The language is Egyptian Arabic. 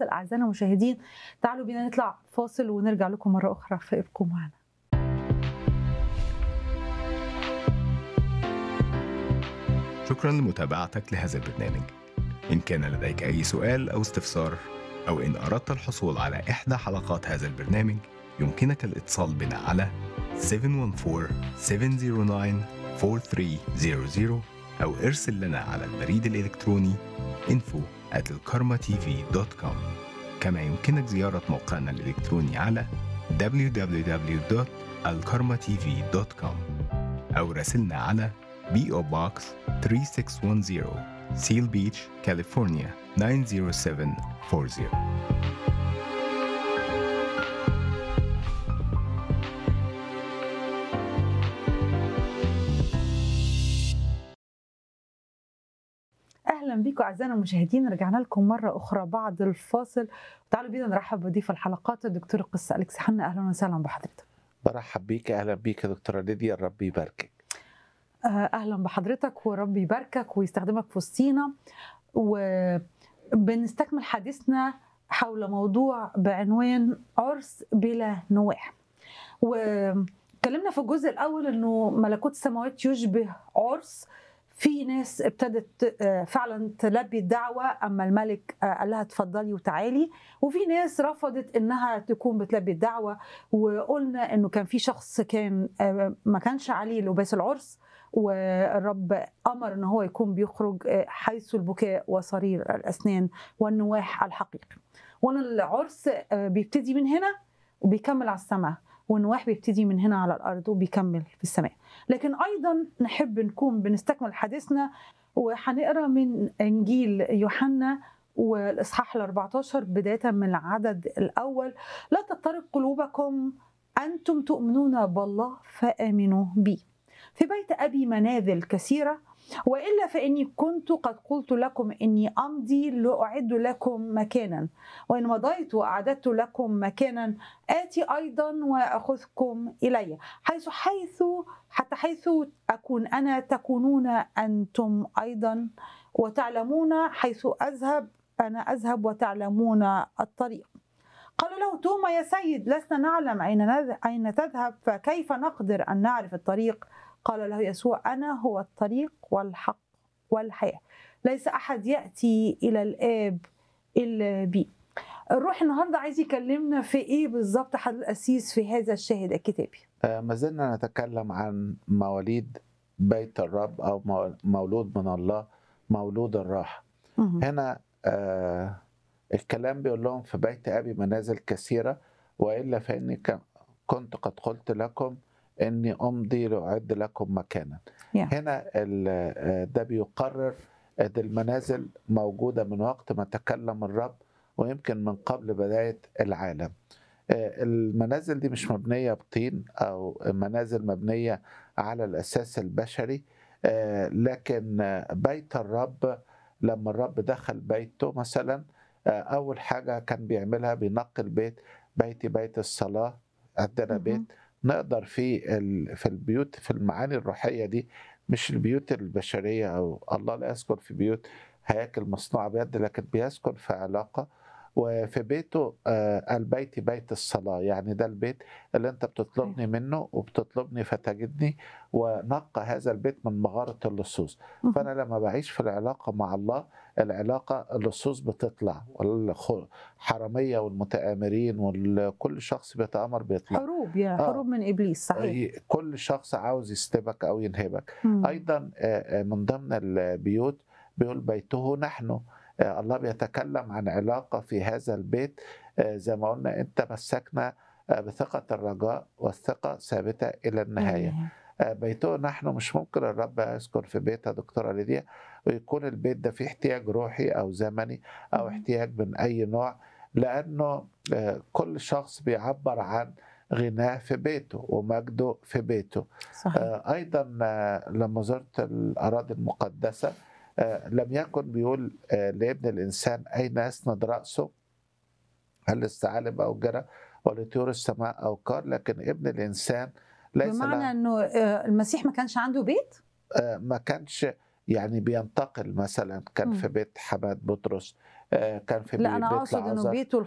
الفاصل اعزائنا المشاهدين تعالوا بينا نطلع فاصل ونرجع لكم مره اخرى فابقوا معنا شكرا لمتابعتك لهذا البرنامج إن كان لديك أي سؤال أو استفسار أو إن أردت الحصول على إحدى حلقات هذا البرنامج يمكنك الاتصال بنا على 714-709-4300 أو ارسل لنا على البريد الإلكتروني info at كما يمكنك زيارة موقعنا الإلكتروني على www.alkarmatv.com أو راسلنا على PO Box 3610 Seal Beach, California 90740 اهلا بيكم اعزائنا المشاهدين رجعنا لكم مره اخرى بعد الفاصل تعالوا بينا نرحب بضيف الحلقات الدكتور القس اليكس حنا اهلا وسهلا بحضرتك برحب بيك اهلا بيك يا دكتوره ليديا الرب يباركك آه، اهلا بحضرتك ورب يباركك ويستخدمك في وسطينا وبنستكمل حديثنا حول موضوع بعنوان عرس بلا نواح واتكلمنا في الجزء الاول انه ملكوت السماوات يشبه عرس في ناس ابتدت آه، فعلا تلبي الدعوه اما الملك آه، قال لها اتفضلي وتعالي وفي ناس رفضت انها تكون بتلبي الدعوه وقلنا انه كان في شخص كان آه، ما كانش عليه لباس العرس والرب امر ان هو يكون بيخرج آه، حيث البكاء وصرير الاسنان والنواح الحقيقي وان العرس آه، بيبتدي من هنا وبيكمل على السماء والنواح بيبتدي من هنا على الارض وبيكمل في السماء لكن ايضا نحب نكون بنستكمل حديثنا وهنقرا من انجيل يوحنا والاصحاح ال 14 بدايه من العدد الاول لا تضطرب قلوبكم انتم تؤمنون بالله فامنوا بي في بيت ابي منازل كثيره والا فاني كنت قد قلت لكم اني امضي لاعد لكم مكانا وان مضيت واعددت لكم مكانا اتي ايضا واخذكم الي حيث حيث حتى حيث اكون انا تكونون انتم ايضا وتعلمون حيث اذهب انا اذهب وتعلمون الطريق قال له توما يا سيد لسنا نعلم اين نذ- اين تذهب فكيف نقدر ان نعرف الطريق قال له يسوع انا هو الطريق والحق والحياه ليس احد ياتي الى الاب الا بي الروح النهارده عايز يكلمنا في ايه بالظبط حضرتك القسيس في هذا الشاهد الكتابي آه، ما زلنا نتكلم عن مواليد بيت الرب او مو- مولود من الله مولود الراحه مهم. هنا آه الكلام بيقول لهم في بيت ابي منازل كثيره والا فاني كان- كنت قد قلت لكم اني امضي لاعد لكم مكانا Yeah. هنا ال- آه، ده بيقرر ان المنازل موجوده من وقت ما تكلم الرب ويمكن من قبل بدايه العالم آه، المنازل دي مش مبنيه بطين او منازل مبنيه على الاساس البشري آه، لكن آه، بيت الرب لما الرب دخل بيته مثلا آه، اول حاجه كان بيعملها بينقي البيت بيتي بيت الصلاه عندنا مهم. بيت نقدر في ال- في البيوت في المعاني الروحيه دي مش البيوت البشريه او الله لا يسكن في بيوت هياكل مصنوعه بيد لكن بيسكن في علاقه وفي بيته آه، البيت بيت الصلاه يعني ده البيت اللي انت بتطلبني منه وبتطلبني فتجدني ونقى هذا البيت من مغاره اللصوص مهم. فانا لما بعيش في العلاقه مع الله العلاقه اللصوص بتطلع والحراميه والمتآمرين وكل شخص بيتآمر بيطلع حروب يا آه. حروب من ابليس صحيح كل شخص عاوز يستبك او ينهبك مم. ايضا آه، آه، من ضمن البيوت بيقول بيته نحن آه، الله بيتكلم عن علاقه في هذا البيت آه، زي ما قلنا انت مسكنا آه، بثقه الرجاء والثقه ثابته الى النهايه آه، بيته نحن مش ممكن الرب يسكن في بيتها دكتوره ليديا ويكون البيت ده فيه احتياج روحي او زمني او مم. احتياج من اي نوع لانه آه، كل شخص بيعبر عن غناه في بيته ومجده في بيته صحيح آه، ايضا آه، لما زرت الاراضي المقدسه آه، لم يكن بيقول آه، لابن الانسان اين اسند راسه هل الثعالب او جرى ولطيور السماء او كار لكن ابن الانسان ليس بمعنى له انه آه، المسيح ما كانش عنده بيت آه، ما كانش يعني بينتقل مثلا كان مم. في بيت حماد بطرس آه، كان في لا انا بيت اقصد انه لعازر. بيته